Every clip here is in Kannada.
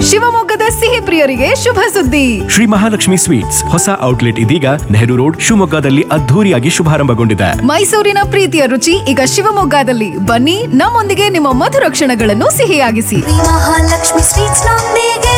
ಶಿವಮೊಗ್ಗದ ಸಿಹಿ ಪ್ರಿಯರಿಗೆ ಶುಭ ಸುದ್ದಿ ಶ್ರೀ ಮಹಾಲಕ್ಷ್ಮಿ ಸ್ವೀಟ್ಸ್ ಹೊಸ ಔಟ್ಲೆಟ್ ಇದೀಗ ನೆಹರು ರೋಡ್ ಶಿವಮೊಗ್ಗದಲ್ಲಿ ಅದ್ಧೂರಿಯಾಗಿ ಶುಭಾರಂಭಗೊಂಡಿದೆ ಮೈಸೂರಿನ ಪ್ರೀತಿಯ ರುಚಿ ಈಗ ಶಿವಮೊಗ್ಗದಲ್ಲಿ ಬನ್ನಿ ನಮ್ಮೊಂದಿಗೆ ನಿಮ್ಮ ಮಧುರ ಕ್ಷಣಗಳನ್ನು ಸಿಹಿಯಾಗಿಸಿ ಮಹಾಲಕ್ಷ್ಮಿ ಸ್ವೀಟ್ಸ್ ನೊಂದಿಗೆ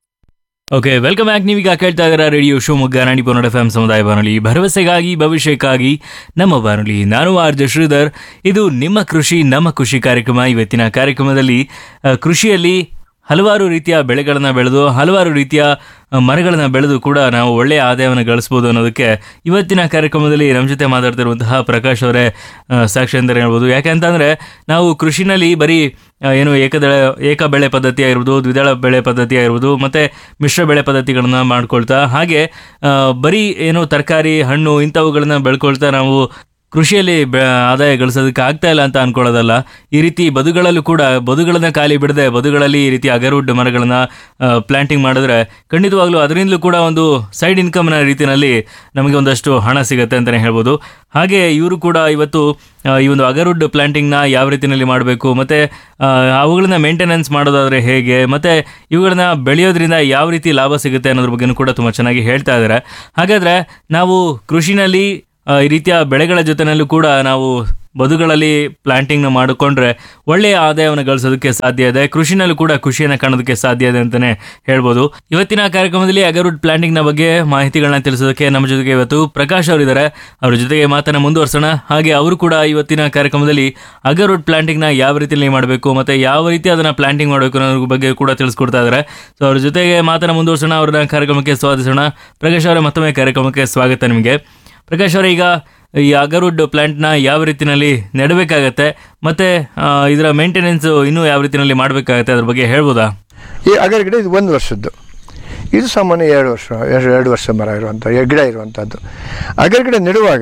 ಓಕೆ ವೆಲ್ಕಮ್ ಬ್ಯಾಕ್ ನೀವೀಗ ಕೇಳ್ತಾ ಇದ್ದೀರಾ ರೇಡಿಯೋ ಶಿವಮೊಗ್ಗ ನಾಡಿ ಪನ್ನಡ ಎಫ್ ಸಮುದಾಯ ಬಾನುಲಿ ಭರವಸೆಗಾಗಿ ಭವಿಷ್ಯಕ್ಕಾಗಿ ನಮ್ಮ ಬಾನುಲಿ ನಾನು ಆರ್ ಜೆ ಶ್ರೀಧರ್ ಇದು ನಿಮ್ಮ ಕೃಷಿ ನಮ್ಮ ಖುಷಿ ಕಾರ್ಯಕ್ರಮ ಇವತ್ತಿನ ಕಾರ್ಯಕ್ರಮದಲ್ಲಿ ಆ, ಕೃಷಿಯಲ್ಲಿ ಹಲವಾರು ರೀತಿಯ ಬೆಳೆಗಳನ್ನು ಬೆಳೆದು ಹಲವಾರು ರೀತಿಯ ಆ, ಮರಗಳನ್ನು ಬೆಳೆದು ಕೂಡ ನಾವು ಒಳ್ಳೆಯ ಆದಾಯವನ್ನು ಗಳಿಸ್ಬೋದು ಅನ್ನೋದಕ್ಕೆ ಇವತ್ತಿನ ಕಾರ್ಯಕ್ರಮದಲ್ಲಿ ನಮ್ಮ ಜೊತೆ ಮಾತಾಡ್ತಿರುವಂತಹ ಪ್ರಕಾಶ್ ಅವರೇ ಆ, ಸಾಕ್ಷಿ ಅಂತ ಹೇಳ್ಬೋದು ಯಾಕೆಂತಂದರೆ ನಾವು ಕೃಷಿನಲ್ಲಿ ಬರೀ ಆ, ಏನು ಏಕದಳ ಏಕ ಬೆಳೆ ಪದ್ಧತಿ ಆಗಿರ್ಬೋದು ದ್ವಿದಳ ಬೆಳೆ ಪದ್ಧತಿ ಆಗಿರ್ಬೋದು ಮತ್ತು ಮಿಶ್ರ ಬೆಳೆ ಪದ್ಧತಿಗಳನ್ನ ಮಾಡ್ಕೊಳ್ತಾ ಹಾಗೆ ಆ, ಬರೀ ಏನು ತರಕಾರಿ ಹಣ್ಣು ಇಂಥವುಗಳನ್ನ ಬೆಳ್ಕೊಳ್ತಾ ನಾವು ಕೃಷಿಯಲ್ಲಿ ಬೆ ಆದಾಯ ಗಳಿಸೋದಕ್ಕೆ ಆಗ್ತಾ ಇಲ್ಲ ಅಂತ ಅನ್ಕೊಳ್ಳೋದಲ್ಲ ಈ ರೀತಿ ಬದುಗಳಲ್ಲೂ ಕೂಡ ಬದುಗಳನ್ನ ಖಾಲಿ ಬಿಡದೆ ಬದುಗಳಲ್ಲಿ ಈ ರೀತಿ ಅಗರ್ವುಡ್ ಮರಗಳನ್ನ ಪ್ಲಾಂಟಿಂಗ್ ಮಾಡಿದ್ರೆ ಖಂಡಿತವಾಗ್ಲೂ ಅದರಿಂದಲೂ ಕೂಡ ಒಂದು ಸೈಡ್ ಇನ್ಕಮ್ನ ರೀತಿಯಲ್ಲಿ ನಮಗೆ ಒಂದಷ್ಟು ಹಣ ಸಿಗುತ್ತೆ ಅಂತಲೇ ಹೇಳ್ಬೋದು ಹಾಗೆ ಇವರು ಕೂಡ ಇವತ್ತು ಆ, ಈ ಒಂದು ಅಗರ್ವುಡ್ ಪ್ಲಾಂಟಿಂಗ್ನ ಯಾವ ರೀತಿಯಲ್ಲಿ ಮಾಡಬೇಕು ಮತ್ತು ಅವುಗಳನ್ನ ಮೇಂಟೆನೆನ್ಸ್ ಮಾಡೋದಾದರೆ ಹೇಗೆ ಮತ್ತು ಇವುಗಳನ್ನ ಬೆಳೆಯೋದ್ರಿಂದ ಯಾವ ರೀತಿ ಲಾಭ ಸಿಗುತ್ತೆ ಅನ್ನೋದ್ರ ಬಗ್ಗೆನೂ ಕೂಡ ತುಂಬ ಚೆನ್ನಾಗಿ ಹೇಳ್ತಾ ಇದ್ದಾರೆ ಹಾಗಾದರೆ ನಾವು ಕೃಷಿನಲ್ಲಿ ಆ, ಈ ರೀತಿಯ ಬೆಳೆಗಳ ಜೊತೆನಲ್ಲೂ ಕೂಡ ನಾವು ಬದುಗಳಲ್ಲಿ ಪ್ಲಾಂಟಿಂಗ್ನ ಮಾಡಿಕೊಂಡ್ರೆ ಒಳ್ಳೆಯ ಆದಾಯವನ್ನು ಗಳಿಸೋದಕ್ಕೆ ಸಾಧ್ಯ ಇದೆ ಕೃಷಿನಲ್ಲೂ ಕೂಡ ಖುಷಿಯನ್ನು ಕಾಣೋದಕ್ಕೆ ಸಾಧ್ಯ ಇದೆ ಅಂತಲೇ ಹೇಳ್ಬೋದು ಇವತ್ತಿನ ಕಾರ್ಯಕ್ರಮದಲ್ಲಿ ಅಗರ್ವುಡ್ ಪ್ಲಾಂಟಿಂಗ್ನ ಬಗ್ಗೆ ಮಾಹಿತಿಗಳನ್ನ ತಿಳಿಸೋದಕ್ಕೆ ನಮ್ಮ ಜೊತೆಗೆ ಇವತ್ತು ಪ್ರಕಾಶ್ ಅವರಿದ್ದಾರೆ ಅವರ ಜೊತೆಗೆ ಮಾತನ್ನ ಮುಂದುವರ್ಸೋಣ ಹಾಗೆ ಅವರು ಕೂಡ ಇವತ್ತಿನ ಕಾರ್ಯಕ್ರಮದಲ್ಲಿ ಅಗರ್ವುಡ್ ಪ್ಲಾಂಟಿಂಗ್ನ ಯಾವ ರೀತಿಯಲ್ಲಿ ಮಾಡಬೇಕು ಮತ್ತು ಯಾವ ರೀತಿ ಅದನ್ನು ಪ್ಲಾಂಟಿಂಗ್ ಮಾಡಬೇಕು ಅನ್ನೋದ್ರ ಬಗ್ಗೆ ಕೂಡ ತಿಳಿಸ್ಕೊಡ್ತಾ ಇದ್ದಾರೆ ಸೊ ಅವ್ರ ಜೊತೆಗೆ ಮಾತನ್ನ ಮುಂದುವರ್ಸೋಣ ಅವ್ರನ್ನ ಕಾರ್ಯಕ್ರಮಕ್ಕೆ ಸ್ವಾಗತಿಸೋಣ ಪ್ರಕಾಶ್ ಅವರ ಮತ್ತೊಮ್ಮೆ ಕಾರ್ಯಕ್ರಮಕ್ಕೆ ಸ್ವಾಗತ ನಿಮಗೆ ಪ್ರಕಾಶ್ ಅವರೇ ಈಗ ಈ ಅಗರ್ವುಡ್ ಪ್ಲಾಂಟ್ನ ಯಾವ ರೀತಿಯಲ್ಲಿ ನೆಡಬೇಕಾಗತ್ತೆ ಮತ್ತು ಇದರ ಮೇಂಟೆನೆನ್ಸು ಇನ್ನೂ ಯಾವ ರೀತಿಯಲ್ಲಿ ಮಾಡಬೇಕಾಗತ್ತೆ ಅದ್ರ ಬಗ್ಗೆ ಹೇಳ್ಬೋದಾ ಈ ಅಗರ ಗಿಡ ಇದು ಒಂದು ವರ್ಷದ್ದು ಇದು ಸಾಮಾನ್ಯ ಎರಡು ವರ್ಷ ಎರಡು ಎರಡು ವರ್ಷ ಮರ ಇರುವಂಥ ಗಿಡ ಇರುವಂಥದ್ದು ಅಗರ ಗಿಡ ನೆಡುವಾಗ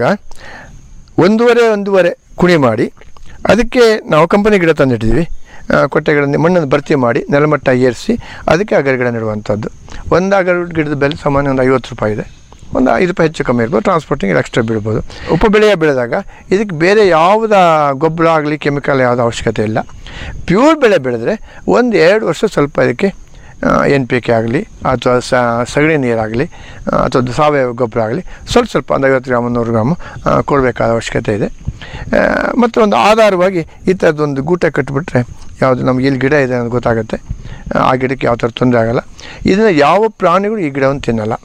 ಒಂದೂವರೆ ಒಂದೂವರೆ ಕುಣಿ ಮಾಡಿ ಅದಕ್ಕೆ ನಾವು ಕಂಪನಿ ಗಿಡ ತಂದಿಟ್ಟಿದ್ವಿ ಆ, ಕೊಟ್ಟೆಗಳನ್ನು ಮಣ್ಣನ್ನು ಭರ್ತಿ ಮಾಡಿ ನೆಲಮಟ್ಟ ಏರಿಸಿ ಅದಕ್ಕೆ ಅಗರ ಗಿಡ ನೆಡುವಂಥದ್ದು ಒಂದು ಅಗರ ಗಿಡದ ಬೆಲೆ ಸಾಮಾನ್ಯ ಒಂದು ಐವತ್ತು ರೂಪಾಯಿ ಇದೆ ಒಂದು ಐದು ರೂಪಾಯಿ ಹೆಚ್ಚು ಕಮ್ಮಿ ಇರ್ಬೋದು ಟ್ರಾನ್ಸ್ಪೋರ್ಟಿಂಗ್ ಎಕ್ಸ್ಟ್ರಾ ಬೀಳ್ಬೋದು ಉಪಬೆಳೆಯ ಬೆಳೆದಾಗ ಇದಕ್ಕೆ ಬೇರೆ ಯಾವುದ ಗೊಬ್ಬರ ಆಗಲಿ ಕೆಮಿಕಲ್ ಯಾವುದೋ ಅವಶ್ಯಕತೆ ಇಲ್ಲ ಪ್ಯೂರ್ ಬೆಳೆ ಬೆಳೆದ್ರೆ ಒಂದು ಎರಡು ವರ್ಷ ಸ್ವಲ್ಪ ಇದಕ್ಕೆ ಎನ್ ಪಿ ಕೆ ಆಗಲಿ ಅಥವಾ ಸ ಸಗಣಿ ನೀರಾಗಲಿ ಅಥವಾ ಸಾವಯವ ಗೊಬ್ಬರ ಆಗಲಿ ಸ್ವಲ್ಪ ಸ್ವಲ್ಪ ಒಂದು ಐವತ್ತು ಗ್ರಾಮ್ ನೂರು ಗ್ರಾಮು ಆ, ಕೊಡಬೇಕಾದ ಅವಶ್ಯಕತೆ ಇದೆ ಆ, ಮತ್ತು ಒಂದು ಆಧಾರವಾಗಿ ಈ ಥರದ್ದೊಂದು ಗೂಟ ಕಟ್ಟಿಬಿಟ್ರೆ ಯಾವುದು ನಮ್ಗೆ ಇಲ್ಲಿ ಗಿಡ ಇದೆ ಅನ್ನೋದು ಗೊತ್ತಾಗುತ್ತೆ ಆ ಗಿಡಕ್ಕೆ ಯಾವ ಥರ ತೊಂದರೆ ಆಗಲ್ಲ ಇದನ್ನು ಯಾವ ಪ್ರಾಣಿಗಳು ಈ ಗಿಡವನ್ನು ತಿನ್ನಲ್ಲ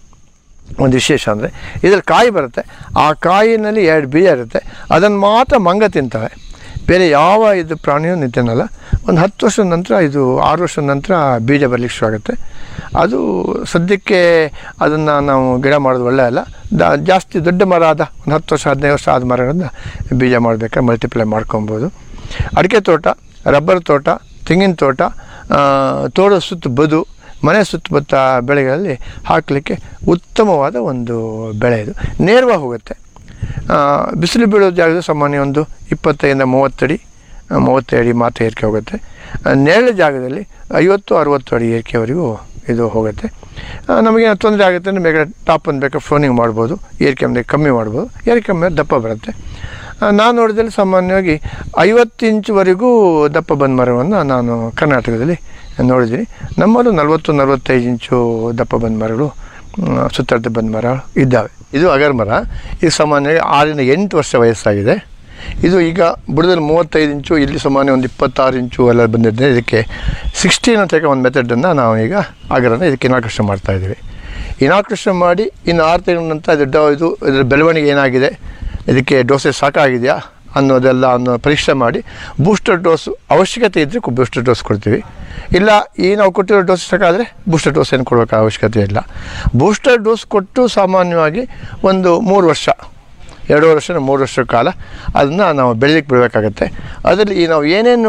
ಒಂದು ವಿಶೇಷ ಅಂದರೆ ಇದರಲ್ಲಿ ಕಾಯಿ ಬರುತ್ತೆ ಆ ಕಾಯಿನಲ್ಲಿ ಎರಡು ಬೀಜ ಇರುತ್ತೆ ಅದನ್ನು ಮಾತ್ರ ಮಂಗ ತಿಂತವೆ ಬೇರೆ ಯಾವ ಇದು ಪ್ರಾಣಿಯೂ ನಿ- ತಿನ್ನಲ್ಲ ಒಂದು ಹತ್ತು ವರ್ಷದ ನಂತರ ಇದು ಆರು ವರ್ಷದ ನಂತರ ಬೀಜ ಬರಲಿಕ್ಕೆ ಶುರು ಆಗುತ್ತೆ ಅದು ಸದ್ಯಕ್ಕೆ ಅದನ್ನು ನಾವು ಗಿಡ ಮಾಡೋದು ಒಳ್ಳೆ ಅಲ್ಲ ದ ಜಾಸ್ತಿ ದೊಡ್ಡ ಮರ ಆದ ಒಂದು ಹತ್ತು ವರ್ಷ ಹದಿನೈದು ವರ್ಷ ಆದ ಮರಗಳನ್ನು ಬೀಜ ಮಾಡಬೇಕಾದ್ರೆ ಮಲ್ಟಿಪ್ಲೈ ಮಾಡ್ಕೊಬೋದು ಅಡಿಕೆ ತೋಟ ರಬ್ಬರ್ ತೋಟ ತೆಂಗಿನ ತೋಟ ಆ, ತೋಟದ ಸುತ್ತ ಬದು ಮನೆ ಸುತ್ತಮುತ್ತ ಬೆಳೆಗಳಲ್ಲಿ ಹಾಕಲಿಕ್ಕೆ ಉತ್ತಮವಾದ ಒಂದು ಬೆಳೆ ಇದು ನೇರವಾಗಿ ಹೋಗುತ್ತೆ ಆ, ಬಿಸಿಲು ಬೀಳೋ ಜಾಗದ ಸಾಮಾನ್ಯ ಒಂದು ಇಪ್ಪತ್ತೈದಿಂದ ಮೂವತ್ತಡಿ ಆ, ಮೂವತ್ತೈದು ಅಡಿ ಮಾತ್ರ ಏರಿಕೆ ಹೋಗುತ್ತೆ ಆ, ನೆರಳು ಜಾಗದಲ್ಲಿ ಐವತ್ತು ಅರುವತ್ತು ಅಡಿ ಏರಿಕೆವರೆಗೂ ಇದು ಹೋಗುತ್ತೆ ಆ, ನಮಗೇನು ತೊಂದರೆ ಆಗುತ್ತೆ ಅಂದರೆ ಬೇಗ ಟಾಪ್ ಒಂದು ಬೇಕಾದ್ರೆ ಫ್ಲೋನಿಂಗ್ ಮಾಡ್ಬೋದು ಏರಿಕೆ ಅಂದರೆ ಕಮ್ಮಿ ಮಾಡ್ಬೋದು ಏರಿಕೆ ಕಮ್ಮಿ ಆದ್ರೆ ದಪ್ಪ ಬರುತ್ತೆ ಆ, ನಾನು ನೋಡಿದಲ್ಲಿ ಸಾಮಾನ್ಯವಾಗಿ ಐವತ್ತು ಇಂಚುವರೆಗೂ ದಪ್ಪ ಬಂದ ಮರವನ್ನು ನಾನು ಕರ್ನಾಟಕದಲ್ಲಿ ನೋಡಿದ್ದೀನಿ ನಮ್ಮಲ್ಲೂ ನಲವತ್ತು ನಲವತ್ತೈದು ಇಂಚು ದಪ್ಪ ಬಂದ ಮರಗಳು ಮ್, ಸುತ್ತಳತೆ ಬಂದ ಮರ ಇದ್ದಾವೆ ಇದು ಅಗರ್ ಮರ ಇದು ಸಾಮಾನ್ಯವಾಗಿ ಆರರಿಂದ ಎಂಟು ವರ್ಷ ವಯಸ್ಸಾಗಿದೆ ಇದು ಈಗ ಬುಡದಲ್ಲಿ ಮೂವತ್ತೈದು ಇಂಚು ಇಲ್ಲಿ ಸಾಮಾನ್ಯ ಒಂದು ಇಪ್ಪತ್ತಾರು ಇಂಚು ಎಲ್ಲ ಬಂದಿದೆ ಇದಕ್ಕೆ ಸಿಕ್ಸ್ಟೀನ್ ಅಂತ ಒಂದು ಮೆಥಡನ್ನು ನಾವು ಈಗ ಅಗರನ್ನು ಇದಕ್ಕೆ ಇನಾಕೃಷ್ಣ ಮಾಡ್ತಾಯಿದ್ದೀವಿ ಇನಾಕೃಷ್ಣ ಮಾಡಿ ಇನ್ನು ಆರು ತಿಂಗಳ ನಂತರ ಇದು ಡ- ಇದು ಇದರ ಬೆಳವಣಿಗೆ ಏನಾಗಿದೆ ಇದಕ್ಕೆ ಡೋಸೇಜ್ ಸಾಕಾಗಿದೆಯಾ ಅನ್ನೋದೆಲ್ಲ ಅನ್ನೋ ಪರೀಕ್ಷೆ ಮಾಡಿ ಬೂಸ್ಟರ್ ಡೋಸು ಅವಶ್ಯಕತೆ ಇದ್ದರೆ ಬೂಸ್ಟರ್ ಡೋಸ್ ಕೊಡ್ತೀವಿ ಇಲ್ಲ ಈ ನಾವು ಕೊಟ್ಟಿರೋ ಡೋಸ್ ಸಾಕಾದರೆ ಬೂಸ್ಟರ್ ಡೋಸ್ ಏನು ಕೊಡಬೇಕು ಅವಶ್ಯಕತೆ ಇಲ್ಲ ಬೂಸ್ಟರ್ ಡೋಸ್ ಕೊಟ್ಟು ಸಾಮಾನ್ಯವಾಗಿ ಒಂದು ಮೂರು ವರ್ಷ ಎರಡು ವರ್ಷ ಮೂರು ವರ್ಷ ಕಾಲ ಅದನ್ನು ನಾವು ಬೆಳಲಿಕ್ಕೆ ಬಿಡಬೇಕಾಗತ್ತೆ ಅದರಲ್ಲಿ ಈ ನಾವು ಏನೇನು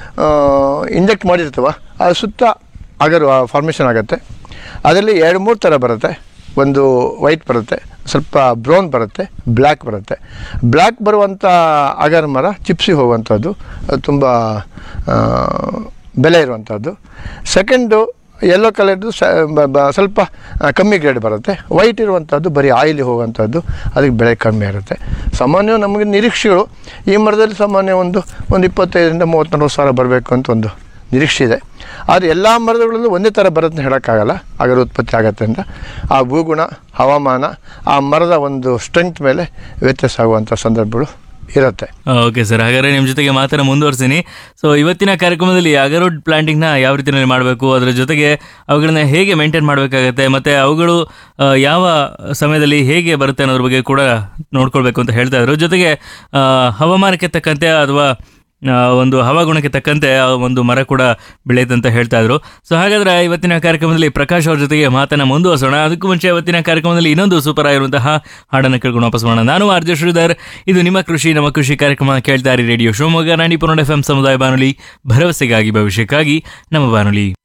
ಇಂಜೆಕ್ಟ್ ಮಾಡಿರ್ತೀವ ಅದು ಸುತ್ತ ಅಗರು ಫಾರ್ಮೇಷನ್ ಆಗುತ್ತೆ ಅದರಲ್ಲಿ ಎರಡು ಮೂರು ಥರ ಬರುತ್ತೆ ಒಂದು ವೈಟ್ ಬರುತ್ತೆ ಸ್ವಲ್ಪ ಬ್ರೌನ್ ಬರುತ್ತೆ ಬ್ಲ್ಯಾಕ್ ಬರುತ್ತೆ ಬ್ಲ್ಯಾಕ್ ಬರುವಂಥ ಅಗರ್ ಮರ ಚಿಪ್ಸಿ ಹೋಗುವಂಥದ್ದು ಅದು ತುಂಬ ಆ, ಬೆಲೆ ಇರುವಂಥದ್ದು ಸೆಕೆಂಡು ಯೆಲ್ಲೋ ಕಲರ್ದು ಸ ಬ- ಬ- ಸ್ವಲ್ಪ ಆ, ಕಮ್ಮಿ ಗ್ರೇಡ್ ಬರುತ್ತೆ ವೈಟ್ ಇರುವಂಥದ್ದು ಬರೀ ಆಯಿಲಿ ಹೋಗುವಂಥದ್ದು ಅದಕ್ಕೆ ಬೆಳೆ ಕಮ್ಮಿ ಇರುತ್ತೆ ಸಾಮಾನ್ಯ ನಮಗೆ ನಿರೀಕ್ಷೆಗಳು ಈ ಮರದಲ್ಲಿ ಸಾಮಾನ್ಯ ಒಂದು ಒಂದು ಇಪ್ಪತ್ತೈದರಿಂದ ಮೂವತ್ತು ನಲ್ವತ್ತು ಸಾವಿರ ಬರಬೇಕು ಅಂತ ಒಂದು ನಿರೀಕ್ಷೆ ಇದೆ ಆದರೆ ಎಲ್ಲ ಮರಗಳಲ್ಲೂ ಒಂದೇ ಥರ ಬರುತ್ತೆ ಅಂತ ಹೇಳೋಕ್ಕಾಗಲ್ಲ ಅಗರ ಉತ್ಪತ್ತಿ ಆಗತ್ತೆ ಅಂತ ಆ ಭೂಗುಣ ಹವಾಮಾನ ಆ ಮರದ ಒಂದು ಸ್ಟ್ರೆಂತ್ ಮೇಲೆ ವ್ಯತ್ಯಾಸ ಆಗುವಂಥ ಸಂದರ್ಭಗಳು ಇರುತ್ತೆ ಓಕೆ ಸರ್ ಹಾಗಾದ್ರೆ ನಿಮ್ಮ ಜೊತೆಗೆ ಮಾತನ್ನ ಮುಂದುವರಿಸ್ತೀನಿ ಸೊ ಇವತ್ತಿನ ಕಾರ್ಯಕ್ರಮದಲ್ಲಿ ಅಗರೋಡ್ ಪ್ಲಾಂಟಿಂಗ್ನ ಯಾವ ರೀತಿಯಲ್ಲಿ ಮಾಡಬೇಕು ಅದರ ಜೊತೆಗೆ ಅವುಗಳನ್ನ ಹೇಗೆ ಮೇಂಟೈನ್ ಮಾಡಬೇಕಾಗತ್ತೆ ಮತ್ತೆ ಅವುಗಳು ಆ, ಯಾವ ಸಮಯದಲ್ಲಿ ಹೇಗೆ ಬರುತ್ತೆ ಅನ್ನೋದ್ರ ಬಗ್ಗೆ ಕೂಡ ನೋಡ್ಕೊಳ್ಬೇಕು ಅಂತ ಹೇಳ್ತಾ ಇದ್ರು ಜೊತೆಗೆ ಆ, ಹವಾಮಾನಕ್ಕೆ ತಕ್ಕಂತೆ ಅಥವಾ ಆ, ಒಂದು ಹವಾಗುಣಕ್ಕೆ ತಕ್ಕಂತೆ ಆ ಒಂದು ಮರ ಕೂಡ ಬೆಳೆಯುತ್ತೆ ಅಂತ ಹೇಳ್ತಾ ಇದ್ರು ಸೊ ಹಾಗಾದ್ರೆ ಇವತ್ತಿನ ಕಾರ್ಯಕ್ರಮದಲ್ಲಿ ಪ್ರಕಾಶ್ ಅವ್ರ ಜೊತೆಗೆ ಮಾತನ್ನ ಮುಂದುವರಿಸೋಣ ಅದಕ್ಕೂ ಮುಂಚೆ ಇವತ್ತಿನ ಕಾರ್ಯಕ್ರಮದಲ್ಲಿ ಇನ್ನೊಂದು ಸೂಪರ್ ಆಗಿರುವಂತಹ ಹಾಡನ್ನು ಕೇಳ್ಕೊಂಡು ವಾಪಸ್ ಮಾಡೋಣ ನಾನು ಆರ್ ಜೆ ಶ್ರೀಧರ್ ಇದು ನಿಮ್ಮ ಕೃಷಿ ನಮ್ಮ ಕೃಷಿ ಕಾರ್ಯಕ್ರಮ ಕೇಳ್ತಾ ಇರಿ ರೇಡಿಯೋ ಶಿವಮೊಗ್ಗ ನಾಡಿ ಪುನೋಡ್ ಎಫ್ ಎಂ ಸಮುದಾಯ ಬಾನುಲಿ ಭರವಸೆಗಾಗಿ ಭವಿಷ್ಯಕ್ಕಾಗಿ ನಮ್ಮ ಬಾನುಲಿ